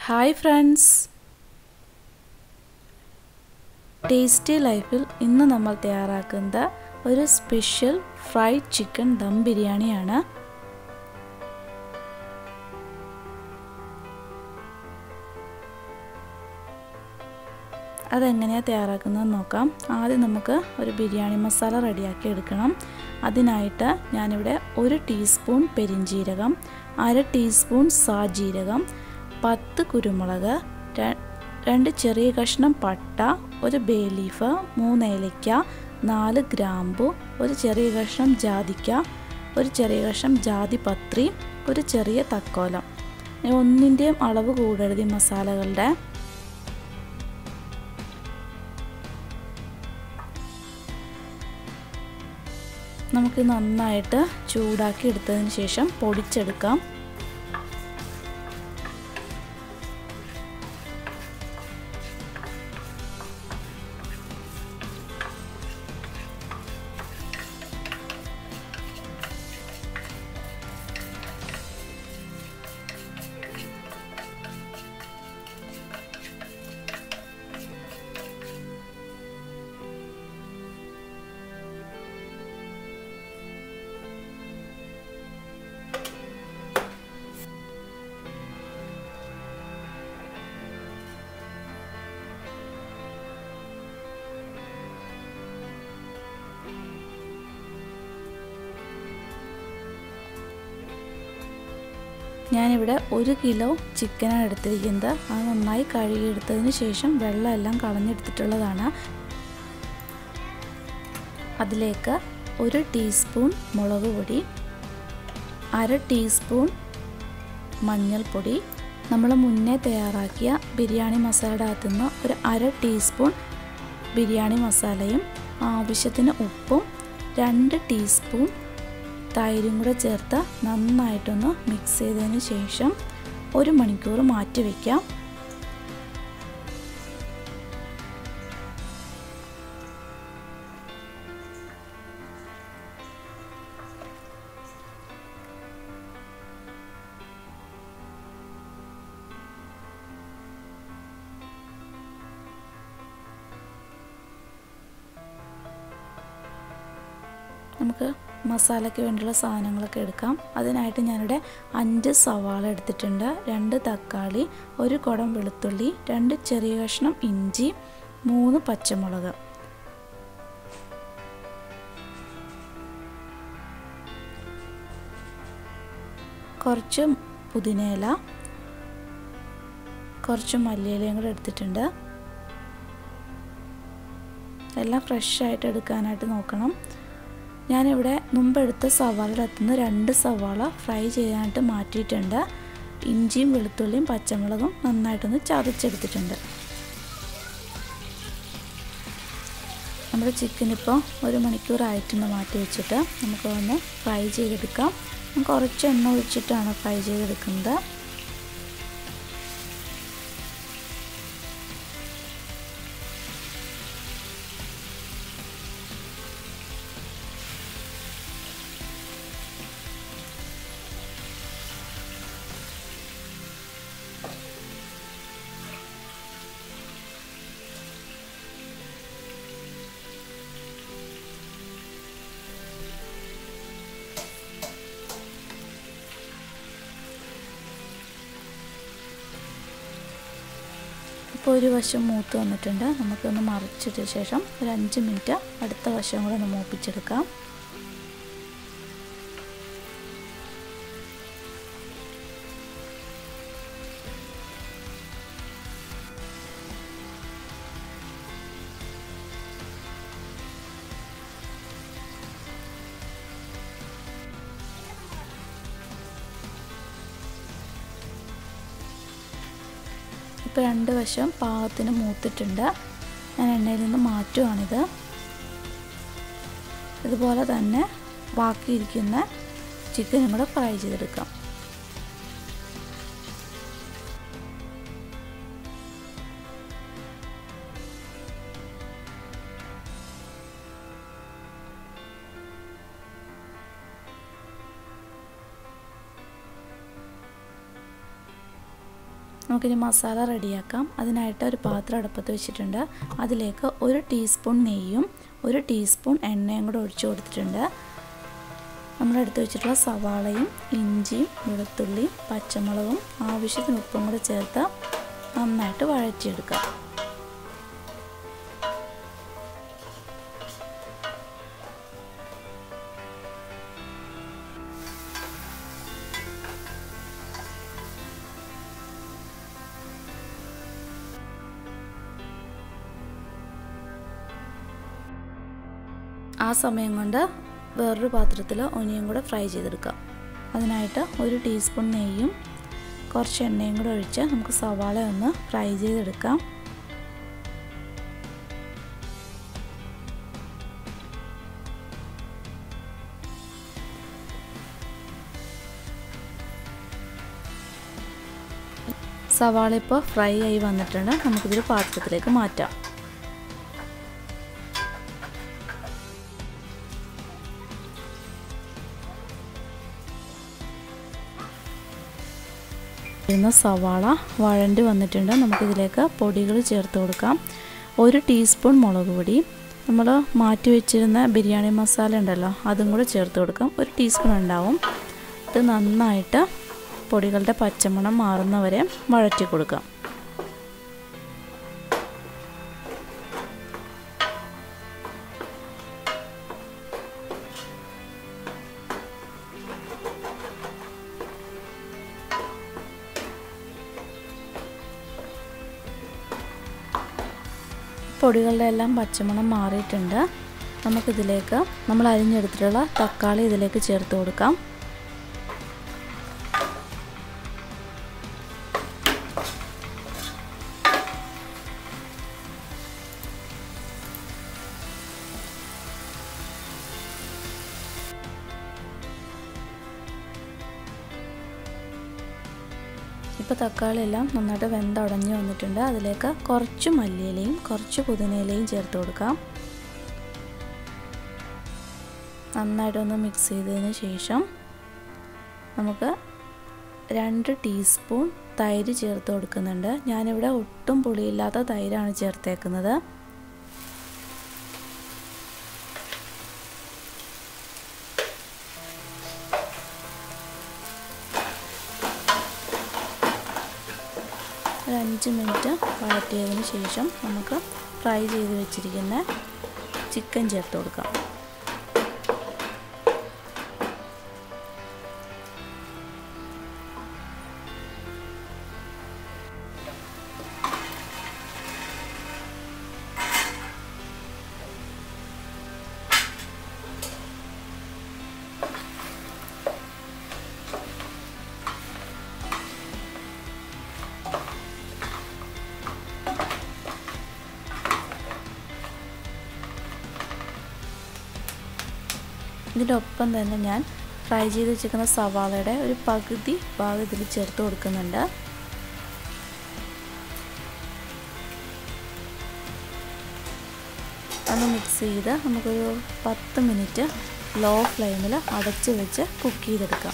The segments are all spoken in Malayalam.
ഹായ് ഫ്രണ്ട്സ് ടേസ്റ്റി ലൈഫിൽ ഇന്ന് നമ്മൾ തയ്യാറാക്കുന്നത് ഒരു സ്പെഷ്യൽ ഫ്രൈഡ് ചിക്കൻ ദം ബിരിയാണിയാണ് അതെങ്ങനെയാണ് തയ്യാറാക്കുന്നതെന്ന് നോക്കാം ആദ്യം നമുക്ക് ഒരു ബിരിയാണി മസാല റെഡിയാക്കി എടുക്കണം അതിനായിട്ട് ഞാനിവിടെ ഒരു ടീസ്പൂൺ പെരിഞ്ജീരകം അര ടീസ്പൂൺ സാജീരകം പത്ത് കുരുമുളക് രണ്ട് ചെറിയ കഷ്ണം പട്ട ഒരു ബേ ലീഫ് മൂന്ന് ഏലയ്ക്ക നാല് ഗ്രാമ്പു ഒരു ചെറിയ കഷ്ണം ജാതിക്ക ഒരു ചെറിയ കഷ്ണം ജാതിപത്രി ഒരു ചെറിയ തക്കോലം ഒന്നിൻ്റെയും അളവ് കൂടരുത് ഈ മസാലകളുടെ നമുക്ക് നന്നായിട്ട് ചൂടാക്കി എടുത്തതിന് ശേഷം പൊടിച്ചെടുക്കാം ഞാനിവിടെ ഒരു കിലോ ചിക്കനാണ് എടുത്തിരിക്കുന്നത് അത് നന്നായി കഴുകിയെടുത്തതിന് ശേഷം വെള്ളമെല്ലാം കളഞ്ഞെടുത്തിട്ടുള്ളതാണ് അതിലേക്ക് ഒരു ടീസ്പൂൺ മുളക് പൊടി അര ടീസ്പൂൺ മഞ്ഞൾപ്പൊടി നമ്മൾ മുന്നേ തയ്യാറാക്കിയ ബിരിയാണി മസാലയുടെ അകത്തുനിന്ന് ഒരു അര ടീസ്പൂൺ ബിരിയാണി മസാലയും ആവശ്യത്തിന് ഉപ്പും രണ്ട് ടീസ്പൂൺ തൈരും കൂടെ ചേർത്ത് നന്നായിട്ടൊന്ന് മിക്സ് ചെയ്തതിന് ശേഷം ഒരു മണിക്കൂർ മാറ്റി വയ്ക്കാം നമുക്ക് മസാലയ്ക്ക് വേണ്ടിയുള്ള സാധനങ്ങളൊക്കെ എടുക്കാം അതിനായിട്ട് ഞാനിവിടെ അഞ്ച് സവാള എടുത്തിട്ടുണ്ട് രണ്ട് തക്കാളി ഒരു കുടം വെളുത്തുള്ളി രണ്ട് ചെറിയ കഷ്ണം ഇഞ്ചി മൂന്ന് പച്ചമുളക് കുറച്ച് പുതിനയില കുറച്ച് മല്ലിയിലയും കൂടെ എടുത്തിട്ടുണ്ട് എല്ലാം ഫ്രഷ് ആയിട്ട് എടുക്കാനായിട്ട് നോക്കണം ഞാനിവിടെ മുമ്പെടുത്ത സവാളയുടെ അകത്തുനിന്ന് രണ്ട് സവാള ഫ്രൈ ചെയ്യാനായിട്ട് മാറ്റിയിട്ടുണ്ട് ഇഞ്ചിയും വെളുത്തുള്ളിയും പച്ചമുളകും നന്നായിട്ടൊന്ന് ചതച്ചെടുത്തിട്ടുണ്ട് നമ്മുടെ ചിക്കൻ ഇപ്പോൾ ഒരു മണിക്കൂറായിട്ടുണ്ട് മാറ്റി വെച്ചിട്ട് നമുക്ക് ഒന്ന് ഫ്രൈ ചെയ്തെടുക്കാം കുറച്ച് എണ്ണ ഒഴിച്ചിട്ടാണ് ഫ്രൈ ചെയ്തെടുക്കുന്നത് ഇപ്പോൾ ഒരു വശം മൂത്ത് വന്നിട്ടുണ്ട് നമുക്കൊന്ന് മറിച്ചിട്ട ശേഷം ഒരു അഞ്ച് മിനിറ്റ് അടുത്ത വശം കൂടെ ഒന്ന് മൂപ്പിച്ചെടുക്കാം ഇപ്പോൾ രണ്ട് വശം പാകത്തിന് മൂത്തിട്ടുണ്ട് ഞാൻ എണ്ണയിൽ നിന്ന് മാറ്റുവാണിത് ഇതുപോലെ തന്നെ ബാക്കിയിരിക്കുന്ന ചിക്കനും കൂടെ ഫ്രൈ ചെയ്തെടുക്കാം നമുക്കിനി മസാല റെഡിയാക്കാം അതിനായിട്ട് ഒരു പാത്രം അടുപ്പത്ത് വെച്ചിട്ടുണ്ട് അതിലേക്ക് ഒരു ടീസ്പൂൺ നെയ്യും ഒരു ടീസ്പൂൺ എണ്ണയും കൂടെ ഒഴിച്ചു കൊടുത്തിട്ടുണ്ട് നമ്മളെടുത്ത് വെച്ചിട്ടുള്ള സവാളയും ഇഞ്ചിയും വെളുത്തുള്ളിയും പച്ചമുളകും ആവശ്യത്തിന് ഉപ്പും കൂടെ ചേർത്ത് നന്നായിട്ട് വഴറ്റിയെടുക്കാം ആ സമയം കൊണ്ട് വേറൊരു പാത്രത്തിൽ ഒനിയൻ കൂടെ ഫ്രൈ ചെയ്തെടുക്കാം അതിനായിട്ട് ഒരു ടീസ്പൂൺ നെയ്യും കുറച്ച് എണ്ണയും കൂടെ ഒഴിച്ച് നമുക്ക് സവാള ഒന്ന് ഫ്രൈ ചെയ്തെടുക്കാം സവാള ഇപ്പോൾ ഫ്രൈ ആയി വന്നിട്ടുണ്ട് നമുക്കിതൊരു പാത്രത്തിലേക്ക് മാറ്റാം ഇരുന്ന സവാള വഴണ്ടി വന്നിട്ടുണ്ട് നമുക്കിതിലേക്ക് പൊടികൾ ചേർത്ത് കൊടുക്കാം ഒരു ടീസ്പൂൺ മുളക് പൊടി നമ്മൾ മാറ്റി വെച്ചിരുന്ന ബിരിയാണി മസാല ഉണ്ടല്ലോ അതും കൂടെ ചേർത്ത് കൊടുക്കാം ഒരു ടീസ്പൂൺ ഉണ്ടാവും ഇത് നന്നായിട്ട് പൊടികളുടെ പച്ചമണം മാറുന്നവരെ വഴറ്റി കൊടുക്കാം പൊടികളുടെ എല്ലാം പച്ചമണം മാറിയിട്ടുണ്ട് നമുക്കിതിലേക്ക് നമ്മൾ അരിഞ്ഞെടുത്തിട്ടുള്ള തക്കാളി ഇതിലേക്ക് ചേർത്ത് കൊടുക്കാം ഇപ്പോൾ തക്കാളി എല്ലാം നന്നായിട്ട് വെന്തുടഞ്ഞ് വന്നിട്ടുണ്ട് അതിലേക്ക് കുറച്ച് മല്ലിയിലയും കുറച്ച് പുതിനയിലയും ചേർത്ത് കൊടുക്കാം നന്നായിട്ടൊന്ന് മിക്സ് ചെയ്തതിന് ശേഷം നമുക്ക് രണ്ട് ടീസ്പൂൺ തൈര് ചേർത്ത് കൊടുക്കുന്നുണ്ട് ഞാനിവിടെ ഒട്ടും പുളിയില്ലാത്ത തൈരാണ് ചേർത്തേക്കുന്നത് ഒരു അഞ്ച് മിനിറ്റ് വഴറ്റിയതിന് ശേഷം നമുക്ക് ഫ്രൈ ചെയ്ത് വെച്ചിരിക്കുന്ന ചിക്കൻ ചേർത്ത് കൊടുക്കാം ഇതിൻ്റെ ഒപ്പം തന്നെ ഞാൻ ഫ്രൈ ചെയ്ത് വെച്ചിരിക്കുന്ന സവാളയുടെ ഒരു പകുതി ഭാഗം ഇതിൽ ചേർത്ത് കൊടുക്കുന്നുണ്ട് ഒന്ന് മിക്സ് ചെയ്ത് നമുക്കൊരു പത്ത് മിനിറ്റ് ലോ ഫ്ലെയിമിൽ അടച്ച് വെച്ച് കുക്ക് ചെയ്തെടുക്കാം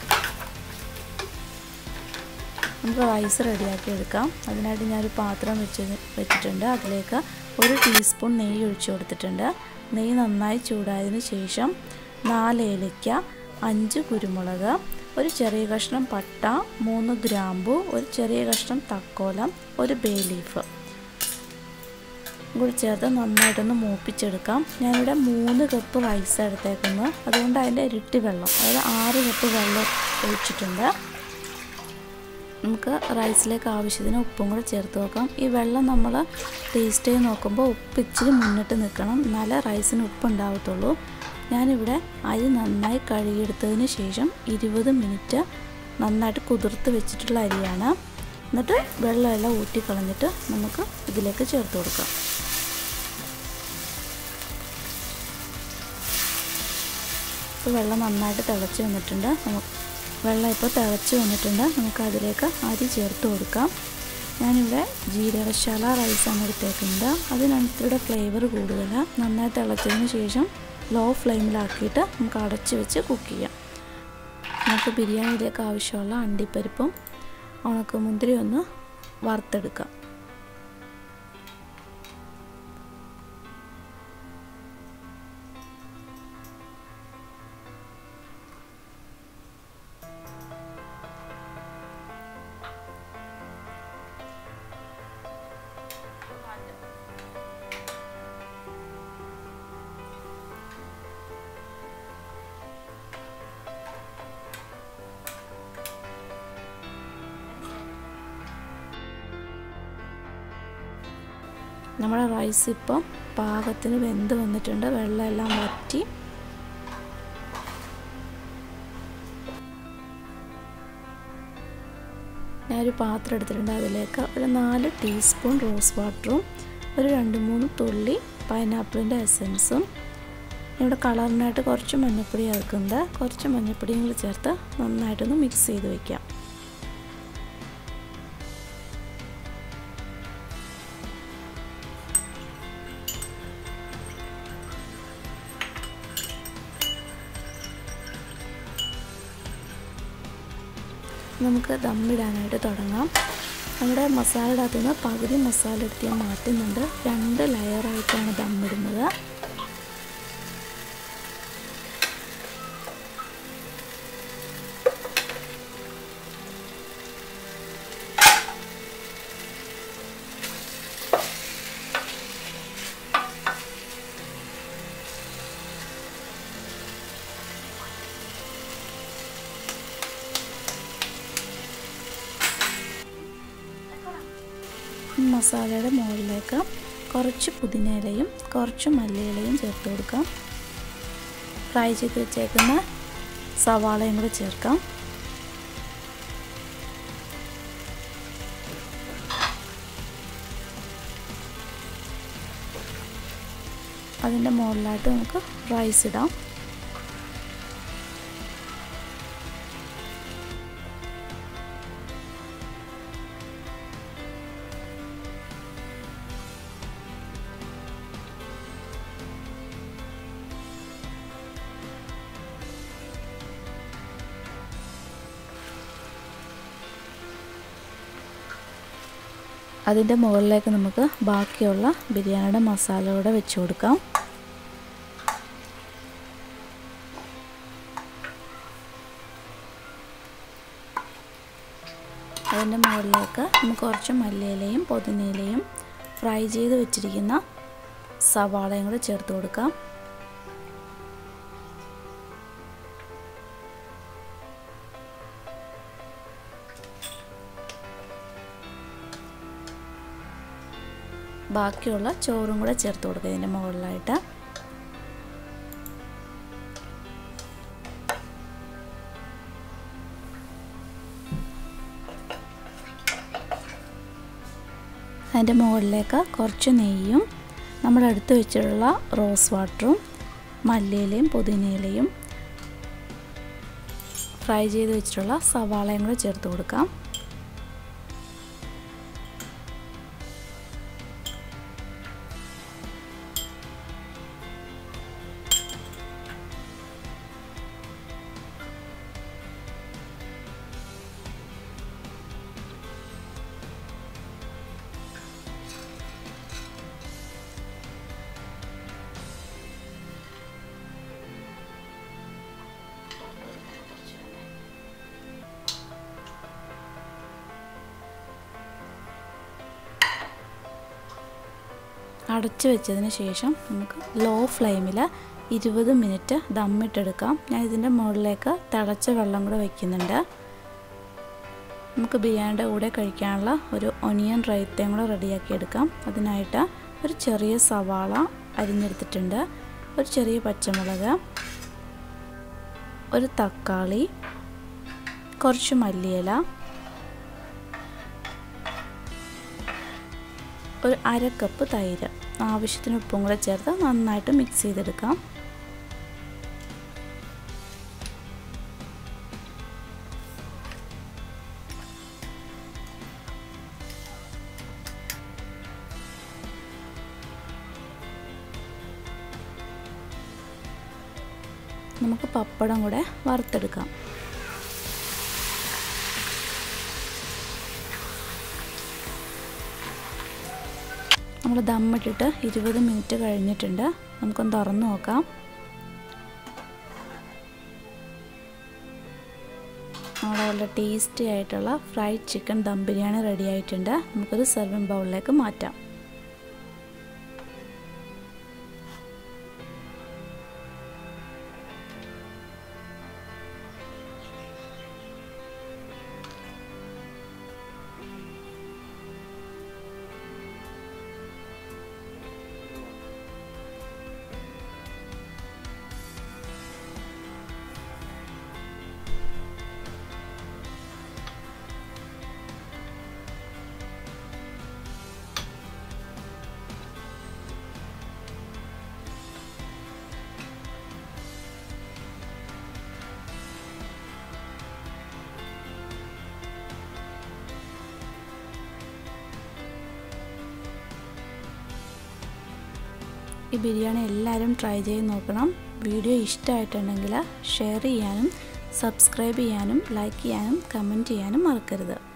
നമുക്ക് റൈസ് റെഡിയാക്കി എടുക്കാം അതിനായിട്ട് ഞാനൊരു പാത്രം വെച്ച് വെച്ചിട്ടുണ്ട് അതിലേക്ക് ഒരു ടീസ്പൂൺ നെയ്യ് ഒഴിച്ചു കൊടുത്തിട്ടുണ്ട് നെയ്യ് നന്നായി ചൂടായതിനു ശേഷം നാല് ഏലയ്ക്ക അഞ്ച് കുരുമുളക് ഒരു ചെറിയ കഷ്ണം പട്ട മൂന്ന് ഗ്രാമ്പു ഒരു ചെറിയ കഷ്ണം തക്കോലം ഒരു ബേ ലീഫ് കൂടി ചേർത്ത് നന്നായിട്ടൊന്ന് മൂപ്പിച്ചെടുക്കാം ഞാനിവിടെ മൂന്ന് കപ്പ് റൈസ് എടുത്തേക്കുന്നത് അതുകൊണ്ട് അതിൻ്റെ ഇരട്ടി വെള്ളം അതായത് ആറ് കപ്പ് വെള്ളം ഒഴിച്ചിട്ടുണ്ട് നമുക്ക് റൈസിലേക്ക് ആവശ്യത്തിന് ഉപ്പും കൂടെ ചേർത്ത് നോക്കാം ഈ വെള്ളം നമ്മൾ ടേസ്റ്റ് ചെയ്ത് നോക്കുമ്പോൾ ഉപ്പ് ഇച്ചിരി മുന്നിട്ട് നിൽക്കണം എന്നാലേ റൈസിന് ഉപ്പ് ഉണ്ടാവത്തുള്ളൂ ഞാനിവിടെ അരി നന്നായി കഴുകിയെടുത്തതിന് ശേഷം ഇരുപത് മിനിറ്റ് നന്നായിട്ട് കുതിർത്ത് വെച്ചിട്ടുള്ള അരിയാണ് എന്നിട്ട് വെള്ളമെല്ലാം ഊറ്റി കളഞ്ഞിട്ട് നമുക്ക് ഇതിലേക്ക് ചേർത്ത് കൊടുക്കാം ഇപ്പോൾ വെള്ളം നന്നായിട്ട് തിളച്ച് വന്നിട്ടുണ്ട് നമുക്ക് വെള്ളം ഇപ്പോൾ തിളച്ച് വന്നിട്ടുണ്ട് നമുക്ക് അതിലേക്ക് അരി ചേർത്ത് കൊടുക്കാം ഞാനിവിടെ ജീരകശാല റൈസാണ് എടുത്തേക്കുന്നത് അതിനകത്തിവിടെ ഫ്ലേവർ കൂടുതൽ നന്നായി തിളച്ചതിന് ശേഷം ലോ ഫ്ലെയിമിലാക്കിയിട്ട് നമുക്ക് അടച്ച് വെച്ച് കുക്ക് ചെയ്യാം നമുക്ക് ബിരിയാണിയിലേക്ക് ആവശ്യമുള്ള അണ്ടിപ്പരിപ്പും ഉണക്കമുന്തിരി ഒന്ന് വറുത്തെടുക്കാം നമ്മുടെ റൈസ് ഇപ്പം പാകത്തിന് വെന്ത് വന്നിട്ടുണ്ട് വെള്ളമെല്ലാം വറ്റി ഞാനൊരു പാത്രം എടുത്തിട്ടുണ്ട് അതിലേക്ക് ഒരു നാല് ടീസ്പൂൺ റോസ് വാട്ടറും ഒരു രണ്ട് മൂന്ന് തുള്ളി പൈനാപ്പിളിൻ്റെ എസൻസും ഇവിടെ കളറിനായിട്ട് കുറച്ച് മഞ്ഞൾപ്പൊടി ചേർക്കുന്നത് കുറച്ച് മഞ്ഞൾപ്പൊടിയും കൂടി ചേർത്ത് നന്നായിട്ടൊന്ന് മിക്സ് ചെയ്ത് വയ്ക്കാം നമുക്ക് ദമ്മിടാനായിട്ട് തുടങ്ങാം നമ്മുടെ മസാലയുടെ അകത്തു നിന്ന് പകുതി മസാല എടുത്ത് ഞാൻ മാറ്റുന്നുണ്ട് രണ്ട് ലെയറായിട്ടാണ് ദമ്മിടുന്നത് മസാലയുടെ മുകളിലേക്ക് കുറച്ച് പുതിനയിലയും കുറച്ച് മല്ലിയിലയും ചേർത്ത് കൊടുക്കാം ഫ്രൈ ചെയ്ത് വെച്ചേക്കുന്ന സവാളയും കൂടെ ചേർക്കാം അതിൻ്റെ മുകളിലായിട്ട് നമുക്ക് റൈസ് ഇടാം അതിൻ്റെ മുകളിലേക്ക് നമുക്ക് ബാക്കിയുള്ള ബിരിയാണിയുടെ മസാല കൂടെ വെച്ച് കൊടുക്കാം അതിൻ്റെ മുകളിലേക്ക് നമുക്ക് കുറച്ച് മല്ലിയിലയും പുതിനയിലയും ഫ്രൈ ചെയ്ത് വെച്ചിരിക്കുന്ന സവാളയും കൂടെ ചേർത്ത് കൊടുക്കാം ബാക്കിയുള്ള ചോറും കൂടെ ചേർത്ത് കൊടുക്കുക ഇതിൻ്റെ മുകളിലായിട്ട് അതിൻ്റെ മുകളിലേക്ക് കുറച്ച് നെയ്യും നമ്മൾ എടുത്ത് വെച്ചിട്ടുള്ള റോസ് വാട്ടറും മല്ലിയിലയും പുതിനയിലയും ഫ്രൈ ചെയ്ത് വെച്ചിട്ടുള്ള സവാളയും കൂടെ ചേർത്ത് കൊടുക്കാം അടച്ചു വെച്ചതിന് ശേഷം നമുക്ക് ലോ ഫ്ലെയിമിൽ ഇരുപത് മിനിറ്റ് ദമ്മിട്ടെടുക്കാം ഞാൻ ഇതിൻ്റെ മുകളിലേക്ക് തിളച്ച വെള്ളം കൂടെ വയ്ക്കുന്നുണ്ട് നമുക്ക് ബിരിയാണിയുടെ കൂടെ കഴിക്കാനുള്ള ഒരു ഒനിയൻ റൈത്തയും കൂടെ റെഡിയാക്കി എടുക്കാം അതിനായിട്ട് ഒരു ചെറിയ സവാള അരിഞ്ഞെടുത്തിട്ടുണ്ട് ഒരു ചെറിയ പച്ചമുളക് ഒരു തക്കാളി കുറച്ച് മല്ലിയില ഒരു അര കപ്പ് തൈര് ആവശ്യത്തിന് ഉപ്പും കൂടെ ചേർത്ത് നന്നായിട്ട് മിക്സ് ചെയ്തെടുക്കാം നമുക്ക് പപ്പടം കൂടെ വറുത്തെടുക്കാം നമ്മൾ ദമ്മിട്ടിട്ട് ഇരുപത് മിനിറ്റ് കഴിഞ്ഞിട്ടുണ്ട് നമുക്കൊന്ന് തുറന്ന് നോക്കാം നമ്മുടെ നല്ല ടേസ്റ്റി ആയിട്ടുള്ള fried chicken dum biryani ready ആയിട്ടുണ്ട് നമുക്കൊരു സെർവിങ് ബൗളിലേക്ക് മാറ്റാം ഈ ബിരിയാണി എല്ലാവരും ട്രൈ ചെയ്ത് നോക്കണം വീഡിയോ ഇഷ്ടമായിട്ടുണ്ടെങ്കിൽ ഷെയർ ചെയ്യാനും സബ്സ്ക്രൈബ് ചെയ്യാനും ലൈക്ക് ചെയ്യാനും കമൻറ്റ് ചെയ്യാനും മറക്കരുത്